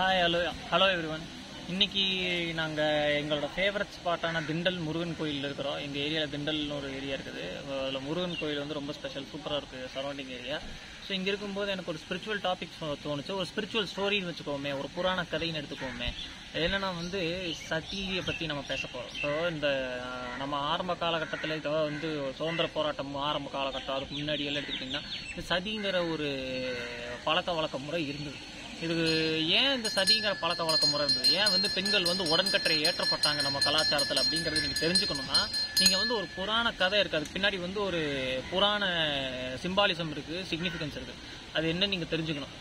Hi hello hello everyone இன்னைக்கு நாங்கள் எங்களோட ஃபேவரட் ஸ்பாட்டான திண்டல் முருகன் கோயில் இருக்கிறோம் எங்கள் ஏரியாவில் திண்டல்னு ஒரு ஏரியா இருக்குது அதில் முருகன் கோயில் வந்து ரொம்ப ஸ்பெஷல் சூப்பராக இருக்குது சரௌண்டிங் ஏரியா ஸோ இங்கே இருக்கும்போது எனக்கு ஒரு ஸ்பிரிச்சுவல் டாபிக் தோணுச்சு ஒரு ஸ்பிரிச்சுவல் ஸ்டோரின்னு வச்சுக்கோமே ஒரு புராண கதைன்னு எடுத்துக்கோமே என்னன்னா வந்து சதியை பற்றி நம்ம பேச போகிறோம் ஸோ இந்த அஹ், நம்ம ஆரம்ப காலகட்டத்தில் இதோ வந்து சுதந்திர போராட்டம் ஆரம்ப காலகட்டம் அதுக்கு முன்னாடி எல்லாம் எடுத்துக்கிட்டிங்கன்னா இந்த சதிங்கிற ஒரு பழக்க வழக்க முறை இருந்தது இது ஏன் இந்த சதிங்கிற பழக்க வழக்க முறை இருந்தது ஏன் வந்து பெண்கள் வந்து உடன்கட்டை ஏற்றப்பட்டாங்க நம்ம கலாச்சாரத்தில் அப்படிங்கிறது நீங்கள் தெரிஞ்சுக்கணும்னா நீங்கள் வந்து ஒரு புராண கதை இருக்குது அதுக்கு பின்னாடி வந்து ஒரு புராண சிம்பாலிசம் இருக்குது சிக்னிஃபிகன்ஸ் இருக்குது அது என்ன நீங்கள் தெரிஞ்சுக்கணும்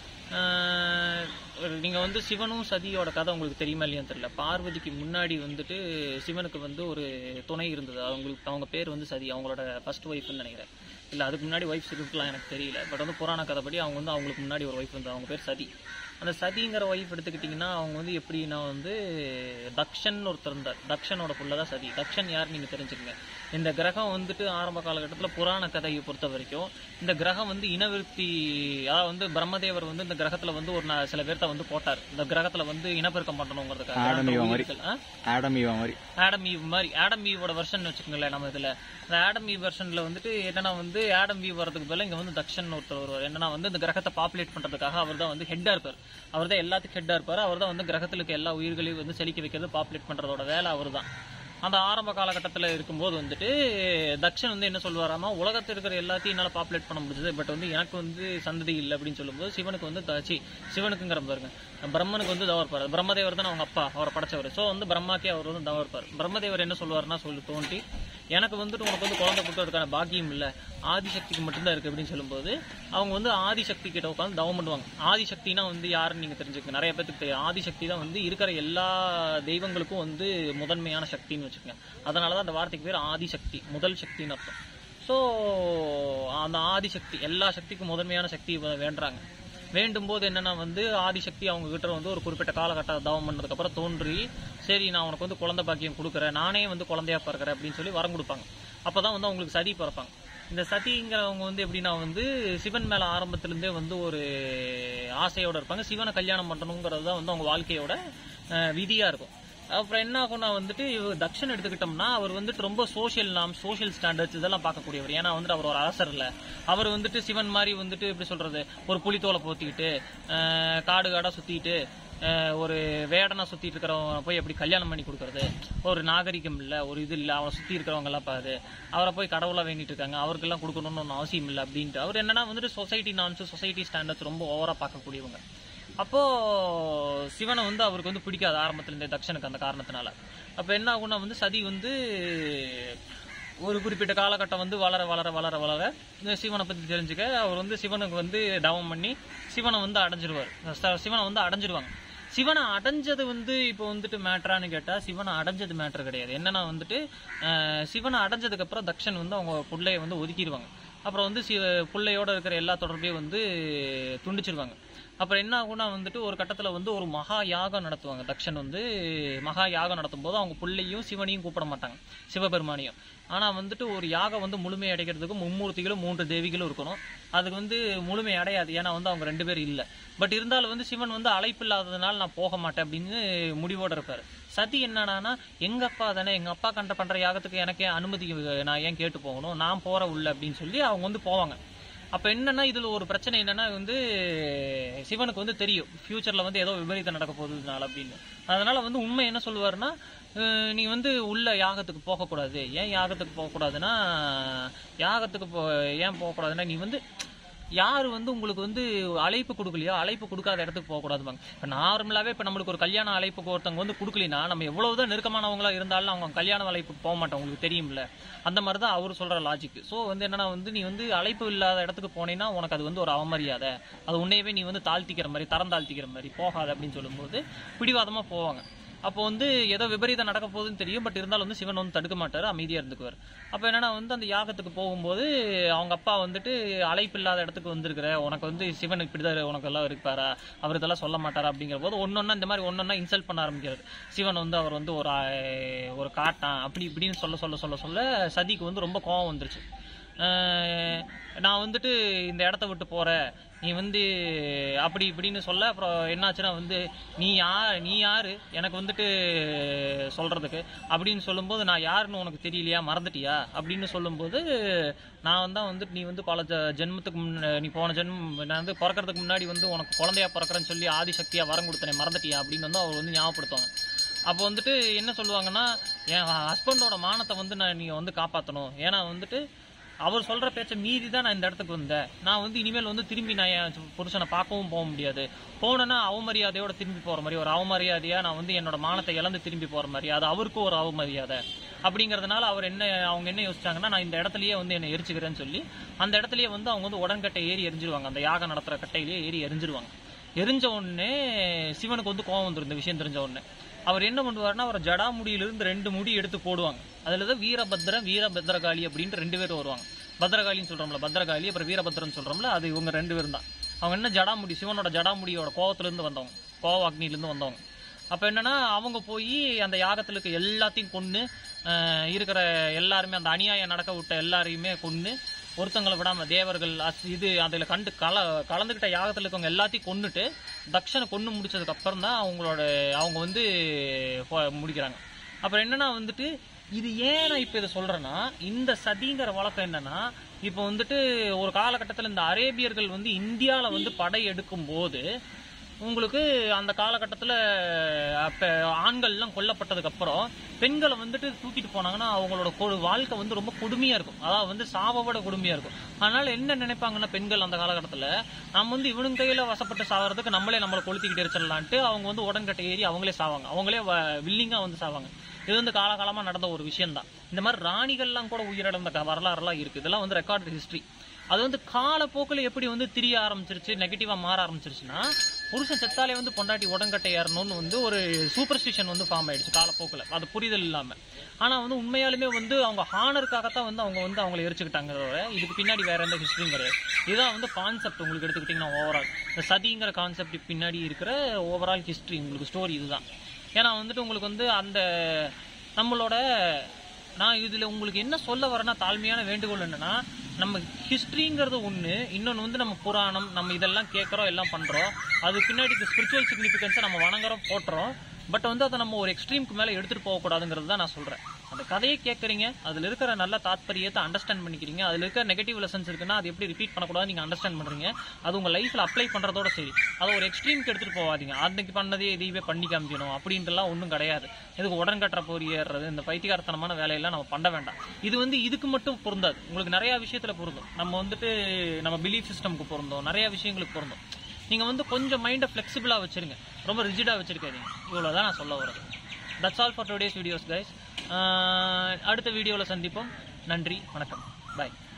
நீங்கள் வந்து சிவனும் சதியோட கதை உங்களுக்கு தெரியுமா இல்லையான்னு தெரியல பார்வதிக்கு முன்னாடி வந்துட்டு சிவனுக்கு வந்து ஒரு துணை இருந்தது அவங்களுக்கு அவங்க பேர் வந்து சதி அவங்களோட ஃபர்ஸ்ட் ஒய்ஃப்னு நினைக்கிறேன் இல்லை அதுக்கு முன்னாடி ஒய்ஃப் இருக்கலாம் எனக்கு தெரியல பட் வந்து புராண கதைப்படி அவங்க வந்து அவங்களுக்கு முன்னாடி ஒரு ஒய்ஃப் இருந்தாங்க அவங்க பேர் சதி அந்த சதிங்கிற ஒய்ஃப் எடுத்துக்கிட்டிங்கன்னா அவங்க வந்து எப்படின்னா வந்து தக்ஷன் ஒருத்தர் இருந்தார் தக்ஷனோட புள்ள தான் சதி தக்ஷன் யார் நீங்கள் தெரிஞ்சுக்கங்க இந்த கிரகம் வந்துட்டு ஆரம்ப காலகட்டத்தில் புராண கதையை பொறுத்த வரைக்கும் இந்த கிரகம் வந்து இனவிருத்தி அதாவது வந்து பிரம்மதேவர் வந்து இந்த கிரகத்தில் வந்து ஒரு நா- சில பேர்த்த வந்து போட்டார் இந்த கிரகத்தில் வந்து இனப்பெருக்கம் ஆடம் ஈவா மாதிரி. பண்ணணுங்கிறதுக்காக ஆ? ஆடம் ஈவா மாதிரி ஆடம் ஈவ் மாதிரி ஆடம் ஈவோட வெர்ஷன் வச்சுக்கோங்களேன் நம்ம இதுல இந்த ஆடம் ஈவ் வெர்ஷன்ல வந்துட்டு என்னன்னா வந்து ஆடம் ஈவ் வரதுக்கு பதிலா இங்க வந்து தக்ஷன் ஒருத்தர் வருவார் என்னன்னா வந்து இந்த கிரகத்தை பாப்புலேட் பண்றதுக்காக அவர் தான் வந்து ஹெட்டா இருப்பார் அவர் தான் எல்லாத்துக்கும் ஹெட்டா இருப்பார் அவர் தான் வந்து கிரகத்துல இருக்க எல்லா உயிர்களையும் வந்து செழிக்க வைக்கிறது பாப்புலேட் பண்றதோட வேலை அவர் தான் அந்த ஆரம்ப காலகட்டத்தில் இருக்கும்போது வந்துட்டு தக்ஷன் வந்து என்ன சொல்லுவாராமா உலகத்தில் இருக்கிற எல்லாத்தையும் என்னால் பாப்புலேட் பண்ண முடிஞ்சது பட் வந்து எனக்கு வந்து சந்ததி இல்லை அப்படின்னு சொல்லும்போது சிவனுக்கு வந்து தச்சி சிவனுக்குங்கிற பாருங்க பிரம்மனுக்கு வந்து தவ இருப்பார் பிரம்மதேவர் தான் அவங்க அப்பா அவரை படைச்சவர் ஸோ வந்து பிரம்மாக்கே அவர் வந்து தவ இருப்பார் பிரம்மதேவர் என்ன சொல்லுவாருன்னா சொல்லி தோண்டி எனக்கு வந்துட்டு உனக்கு வந்து குழந்தை கொடுக்கறதுக்கான பாக்கியம் இல்லை ஆதிசக்திக்கு மட்டும்தான் இருக்கு அப்படின்னு சொல்லும்போது அவங்க வந்து ஆதிசக்தி கிட்ட உட்காந்து தவம் பண்ணுவாங்க ஆதிசக்தினா வந்து யாருன்னு நீங்க தெரிஞ்சுக்க நிறைய பேருக்கு தெரியும் ஆதிசக்தி தான் வந்து இருக்கிற எல்லா தெய்வங்களுக்கும் வந்து முதன்மையான சக்தின்னு வச்சுக்கோங்க அதனால தான் அந்த வார்த்தைக்கு பேர் ஆதிசக்தி முதல் சக்தின்னு அர்த்தம் ஸோ அந்த ஆதிசக்தி எல்லா சக்திக்கும் முதன்மையான சக்தி வே- வேண்டுறாங்க வேண்டும் போது என்னன்னா வந்து ஆதிசக்தி அவங்க கிட்ட வந்து ஒரு குறிப்பிட்ட காலகட்ட தவம் பண்ணதுக்கு அப்புறம் தோன்றி சரி நான் உனக்கு வந்து குழந்தை பாக்கியம் கொடுக்குறேன் நானே வந்து குழந்தையா பிறக்கிறேன் அப்படின்னு சொல்லி வரம் கொடுப்பாங்க அப்பதான் வந்து அவங்களுக்கு சதி பிறப்பாங்க இந்த சதிங்கிறவங்க வந்து எப்படின்னா வந்து சிவன் மேல ஆரம்பத்திலிருந்தே வந்து ஒரு ஆசையோட இருப்பாங்க சிவனை கல்யாணம் பண்ணணுங்கிறது தான் வந்து அவங்க வாழ்க்கையோட அஹ், விதியா இருக்கும் அப்புறம் என்ன ஆகும்னா வந்துட்டு இவ தக்ஷன் எடுத்துக்கிட்டோம்னா அவர் வந்துட்டு ரொம்ப சோஷியல் நாம் சோஷியல் ஸ்டாண்டர்ட்ஸ் இதெல்லாம் பார்க்கக்கூடியவர் ஏன்னா வந்துட்டு அவர் ஒரு அரசர் இல்ல அவர் வந்துட்டு சிவன் மாதிரி வந்துட்டு எப்படி சொல்றது ஒரு புலித்தோலை போத்திக்கிட்டு அஹ், காடு காடா சுத்திட்டு அஹ், ஒரு வேடனா சுத்திட்டு இருக்கிறவங்க போய் எப்படி கல்யாணம் பண்ணி கொடுக்கறது ஒரு நாகரிகம் இல்ல ஒரு இது இல்ல அவனை சுத்தி இருக்கிறவங்க எல்லாம் பாரு அவரை போய் கடவுளா வேண்டிட்டு இருக்காங்க அவருக்கெல்லாம் கொடுக்கணும்னு ஒன்றும் அவசியம் இல்லை அப்படின்ட்டு அவர் என்னன்னா வந்துட்டு சொசைட்டி நான்ஸ் சொசைட்டி ஸ்டாண்டர்ட்ஸ் ரொம்ப ஓவரா பார்க்கக்கூடியவங்க அப்போ சிவனை வந்து அவருக்கு வந்து பிடிக்காது ஆரம்பத்துல இருந்தே தக்ஷனுக்கு அந்த காரணத்தினால அப்ப என்ன ஆகும்னா வந்து சதி வந்து ஒரு குறிப்பிட்ட காலகட்டம் வந்து வளர வளர வளர வளர இந்த சிவனை பத்தி தெரிஞ்சுக்க அவர் வந்து சிவனுக்கு வந்து தவம் பண்ணி சிவனை வந்து அடைஞ்சிருவார் ச- சிவனை வந்து அடைஞ்சிருவாங்க சிவனை அடைஞ்சது வந்து இப்போ வந்துட்டு மேட்ரான்னு கேட்டா சிவனை அடைஞ்சது மேட்ரு கிடையாது என்னன்னா வந்துட்டு அஹ், சிவனை அடைஞ்சதுக்கு அப்புறம் தக்ஷன் வந்து அவங்க பிள்ளைய வந்து ஒதுக்கிடுவாங்க அப்புறம் வந்து சி பிள்ளையோட இருக்கிற எல்லா தொடர்பையும் வந்து துண்டிச்சிருவாங்க அப்புறம் என்ன ஆகும்னா வந்துட்டு ஒரு கட்டத்துல வந்து ஒரு மகா யாகம் நடத்துவாங்க தக்ஷன் வந்து மகா யாகம் நடத்தும் போது அவங்க பிள்ளையும் சிவனையும் கூப்பிட மாட்டாங்க சிவபெருமானையும் ஆனா வந்துட்டு ஒரு யாகம் வந்து முழுமை அடைக்கிறதுக்கு மும்மூர்த்திகளும் மூன்று தேவிகளும் இருக்கணும் அதுக்கு வந்து முழுமை அடையாது ஏன்னா வந்து அவங்க ரெண்டு பேரும் இல்ல பட் இருந்தாலும் வந்து சிவன் வந்து அழைப்பு இல்லாததுனால நான் போக மாட்டேன் அப்படின்னு முடிவோட இருப்பாரு சதி என்னடானா எங்க அப்பா தானே எங்க அப்பா கண்ட பண்ற யாகத்துக்கு எனக்கே அனுமதி நான் ஏன் கேட்டு போகணும் நான் போற உள்ள அப்படின்னு சொல்லி அவங்க வந்து போவாங்க அப்ப என்னன்னா இதுல ஒரு பிரச்சனை என்னன்னா வந்து சிவனுக்கு வந்து தெரியும் ஃபியூச்சர்ல வந்து ஏதோ விபரீதம் நடக்க போகுதுனால அப்படின்னு அதனால வந்து உண்மை என்ன சொல்லுவாருன்னா அஹ் நீ வந்து உள்ள யாகத்துக்கு போகக்கூடாது ஏன் யாகத்துக்கு போகக்கூடாதுன்னா யாகத்துக்கு போ ஏன் போகக்கூடாதுன்னா நீ வந்து யார் வந்து உங்களுக்கு வந்து அழைப்பு கொடுக்கலையோ அழைப்பு கொடுக்காத இடத்துக்கு போகக்கூடாதுவாங்க இப்போ நார்மலாகவே இப்போ நம்மளுக்கு ஒரு கல்யாண அழைப்புக்கு ஒருத்தவங்க வந்து கொடுக்கலினா நம்ம எவ்வளவுதான் நெருக்கமானவங்களா இருந்தாலும் அவங்க கல்யாண அழைப்புக்கு போக மாட்டோம் உங்களுக்கு தெரியும்ல அந்த மாதிரி தான் அவர் சொல்ற லாஜிக் ஸோ வந்து என்னன்னா வந்து நீ வந்து அழைப்பு இல்லாத இடத்துக்கு போனீங்கன்னா உனக்கு அது வந்து ஒரு அவமரியாதை அது உன்னையவே நீ வந்து தாழ்த்திக்கிற மாதிரி தரம் தாழ்த்திக்கிற மாதிரி போகாத அப்படின்னு சொல்லும்போது பிடிவாதமா போவாங்க அப்போ வந்து ஏதோ விபரீதம் நடக்க போகுதுன்னு தெரியும் பட் இருந்தாலும் வந்து சிவன் வந்து தடுக்க மாட்டாரு அமைதியா இருந்துக்குவார் அப்போ என்னன்னா வந்து அந்த யாகத்துக்கு போகும்போது அவங்க அப்பா வந்துட்டு அழைப்பு இல்லாத இடத்துக்கு வந்திருக்கிற உனக்கு வந்து சிவன் இப்படிதான் உனக்கு எல்லாம் இருப்பாரா அவர் இதெல்லாம் சொல்ல மாட்டாரா அப்படிங்கிற போது ஒன்னொன்னா இந்த மாதிரி ஒன்னொன்னா இன்சல்ட் பண்ண ஆரம்பிக்கிறார் சிவன் வந்து அவர் வந்து ஒரு ஆஹ், ஒரு காட்டான் அப்படி இப்படின்னு சொல்ல சொல்ல சொல்ல சொல்ல சதிக்கு வந்து ரொம்ப கோவம் வந்துருச்சு அஹ் நான் வந்துட்டு இந்த இடத்த விட்டு போறேன் நீ வந்து அப்படி இப்படின்னு சொல்ல அப்புறம் என்னாச்சுன்னா வந்து நீ யார் நீ யாரு எனக்கு வந்துட்டு சொல்றதுக்கு அப்படின்னு சொல்லும்போது நான் யாருன்னு உனக்கு தெரியலையா மறந்துட்டியா அப்படின்னு சொல்லும்போது நான் வந்து வந்துட்டு நீ வந்து பல ஜ- ஜென்மத்துக்கு முன்ன நீ போன ஜென்மம் நான் வந்து பிறக்கறதுக்கு முன்னாடி வந்து உனக்கு குழந்தையா பிறக்கிறேன்னு சொல்லி ஆதிசக்தியா வரம் கொடுத்தனே மறந்துட்டியா அப்படின்னு வந்து அவர் வந்து ஞாபகப்படுத்துவாங்க அப்போ வந்துட்டு என்ன சொல்லுவாங்கன்னா என் ஹஸ்பண்டோட மானத்தை வந்து நான் நீங்க வந்து காப்பாற்றணும் ஏன்னா வந்துட்டு அவர் சொல்ற பேச்சை மீறி தான் நான் இந்த இடத்துக்கு வந்தேன் நான் வந்து இனிமேல் வந்து திரும்பி நான் என் புருஷனை பார்க்கவும் போக முடியாது போனேன்னா அவமரியாதையோட திரும்பி போற மாதிரி ஒரு அவமரியாதையா நான் வந்து என்னோட மானத்தை இழந்து திரும்பி போற மாதிரி அது அவருக்கும் ஒரு அவமரியாதை அப்படிங்கறதுனால அவர் என்ன அவங்க என்ன யோசிச்சாங்கன்னா நான் இந்த இடத்துலயே வந்து என்னை எரிச்சுக்கிறேன்னு சொல்லி அந்த இடத்துலயே வந்து அவங்க வந்து உடன்கட்டை ஏறி எரிஞ்சிருவாங்க அந்த யாகம் நடத்துற கட்டையிலேயே ஏறி எரிஞ்சிருவாங்க எரிஞ்ச உடனே சிவனுக்கு வந்து கோவம் வந்துரும் இந்த விஷயம் தெரிஞ்ச உடனே அவர் என்ன பண்ணுவாருன்னா அவர் ஜடாமுடியிலிருந்து ரெண்டு முடி எடுத்து போடுவாங்க அதுல தான் வீரபத்ரன் வீரபத்ரகாளி அப்படின்ட்டு ரெண்டு பேரும் வருவாங்க பத்ரகாளின்னு சொல்றோம்ல பத்ரகாளி அப்புறம் வீரபத்ரன் சொல்றோம்ல அது இவங்க ரெண்டு பேரும் தான் அவங்க என்ன ஜடாமுடி சிவனோட ஜடாமுடியோட கோவத்துல இருந்து வந்தவங்க கோவ அக்னியில இருந்து வந்தவங்க அப்ப என்னன்னா அவங்க போய் அந்த யாகத்துல இருக்க எல்லாத்தையும் கொன்னு ஆஹ், இருக்கிற எல்லாருமே அந்த அநியாயம் நடக்க விட்ட எல்லாரையுமே கொன்னு ஒருத்தங்களை விடாம தேவர்கள் அஸ்- இது அதுல கண்டு கல கலந்துகிட்ட யாகத்துல இருக்கவங்க எல்லாத்தையும் கொன்னுட்டு தக்ஷனை கொன்னு முடிச்சதுக்கு அப்புறம் தான் அவங்களோட அவங்க வந்து போ- முடிக்கிறாங்க அப்புறம் என்னன்னா வந்துட்டு இது ஏன் நான் இப்ப இதை சொல்றேன்னா இந்த சதிங்கிற வழக்கம் என்னன்னா இப்போ வந்துட்டு ஒரு காலகட்டத்தில் இந்த அரேபியர்கள் வந்து இந்தியால வந்து படை எடுக்கும் போது உங்களுக்கு அந்த காலகட்டத்தில் அப்ப ஆண்கள்லாம் கொல்லப்பட்டதுக்கு அப்புறம் பெண்களை வந்துட்டு தூக்கிட்டு போனாங்கன்னா அவங்களோட கொ- வாழ்க்கை வந்து ரொம்ப கொடுமையா இருக்கும் அதாவது வந்து சாவை விட கொடுமையா இருக்கும் அதனால என்ன நினைப்பாங்கன்னா பெண்கள் அந்த காலகட்டத்தில் நம்ம வந்து இவனுங்க கையில வசப்பட்டு சாவறதுக்கு நம்மளே நம்மளை கொளுத்திக்கிட்டு எரிச்சிடலான்ட்டு அவங்க வந்து உடன்கட்டை ஏறி அவங்களே சாவாங்க அவங்களே வில்லிங்கா வந்து சாவாங்க இது வந்து காலகாலமா நடந்த ஒரு விஷயம் தான் இந்த மாதிரி ராணிகள்லாம் கூட உயிரிழந்த க- வரலாறுலாம் இருக்கு இதெல்லாம் வந்து ரெக்கார்டு ஹிஸ்டரி அது வந்து காலப்போக்கில் எப்படி வந்து திரிய ஆரம்பிச்சிருச்சு நெகட்டிவா மாற ஆரம்பிச்சிருச்சுன்னா புருஷன் செத்தாலே வந்து பொண்டாட்டி உடன்கட்டை ஏறணும்னு வந்து ஒரு சூப்பர்ஸ்டிஷன் வந்து ஃபார்ம் ஆயிடுச்சு காலப்போக்கில் அது புரிதல் இல்லாம ஆனா வந்து உண்மையாலுமே வந்து அவங்க ஹானருக்காகத்தான் வந்து அவங்க வந்து அவங்களை எரிச்சுக்கிட்டாங்க தவிர இதுக்கு பின்னாடி வேற எந்த ஹிஸ்டரியும் கிடையாது இதுதான் வந்து கான்செப்ட் உங்களுக்கு எடுத்துக்கிட்டீங்கன்னா ஓவரால் இந்த சதிங்கிற கான்செப்ட் பின்னாடி இருக்கிற ஓவரால் ஹிஸ்டரி உங்களுக்கு ஸ்டோரி இதுதான் ஏன்னா வந்துட்டு உங்களுக்கு வந்து அந்த நம்மளோட நான் இதுல உங்களுக்கு என்ன சொல்ல வரேன்னா தாழ்மையான வேண்டுகோள் என்னன்னா நம்ம ஹிஸ்டரிங்கிறது ஒண்ணு இன்னொன்னு வந்து நம்ம புராணம் நம்ம இதெல்லாம் கேட்கறோம் எல்லாம் பண்றோம் அது பின்னாடி ஸ்பிரிச்சுவல் சிக்னிபிகன்ஸை நம்ம வணங்குறோம் போட்டுறோம் பட் வந்து அதை நம்ம ஒரு எக்ஸ்ட்ரீமுக்கு மேல எடுத்துட்டு போக கூடாதுங்கிறது தான் நான் சொல்றேன் அந்த கதையை கேட்கறீங்க அதுல இருக்கிற நல்ல தாத்பரியத்தை அண்டர்ஸ்டாண்ட் பண்ணிக்கிறீங்க அதுல இருக்கிற நெகட்டிவ் லெசன்ஸ் இருக்குன்னா அது எப்படி ரிப்பீட் பண்ணக்கூடாது நீங்க அண்டர்ஸ்டாண்ட் பண்றீங்க அது உங்க லைஃப்ல அப்ளை பண்றதோட சரி அதை ஒரு எக்ஸ்ட்ரீமுக்கு எடுத்துட்டு போகாதீங்க அன்னைக்கு பண்ணதே இதையவே பண்ணி காமிக்கணும் அப்படின்ட்டுலாம் ஒன்றும் கிடையாது இதுக்கு உடன் கட்டுற போர் ஏறுறது இந்த பைத்தியகாரத்தனமான வேலையெல்லாம் நம்ம பண்ண வேண்டாம் இது வந்து இதுக்கு மட்டும் பொருந்தாது உங்களுக்கு நிறைய விஷயத்துல பொருந்தும் நம்ம வந்துட்டு நம்ம பிலீஃப் சிஸ்டம்க்கு பொருந்தோம் நிறைய விஷயங்களுக்கு பொருந்தும் நீங்க வந்து கொஞ்சம் மைண்டை ஃபிளெக்சிபிளா வச்சிருங்க ரொம்ப ரிஜிடா வச்சிருக்காதீங்க இவ்வளவுதான் நான் சொல்ல வரது that's all for today's videos guys அடுத்த வீடியோவில் சந்திப்போம் நன்றி வணக்கம் பாய்